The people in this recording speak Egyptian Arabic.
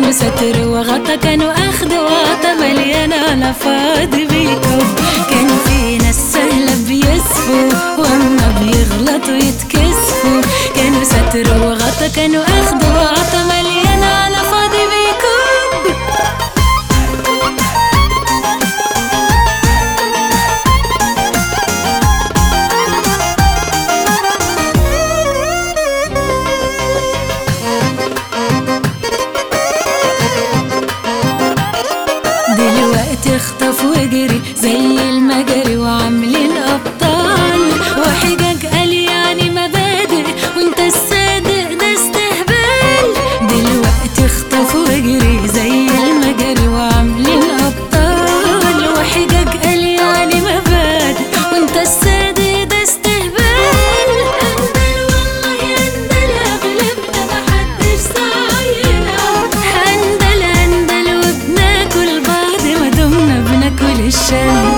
كانوا ستر وغطا كانوا اخد وعطا مليانة على فاضي بيكم كان في ناس سهلة بيسفوا واما بيغلطوا يتكسفوا كانوا ستر وغطا كانوا اخد وعطا مليانة على فاضي بيكم دلوقتي اخطف واجري زي المجري وعاملين ابطال وحجج قال يعني مبادئ وانت الصادق ده استهبال دلوقتي اخطف واجري زي المجري وعاملين ابطال وحجج قال يعني مبادئ وانت الصادق ده استهبال اندل والله اندل اغلبنا محدش صاينا هندل هندل وبناكل بعض ما دمنا بناكل الشام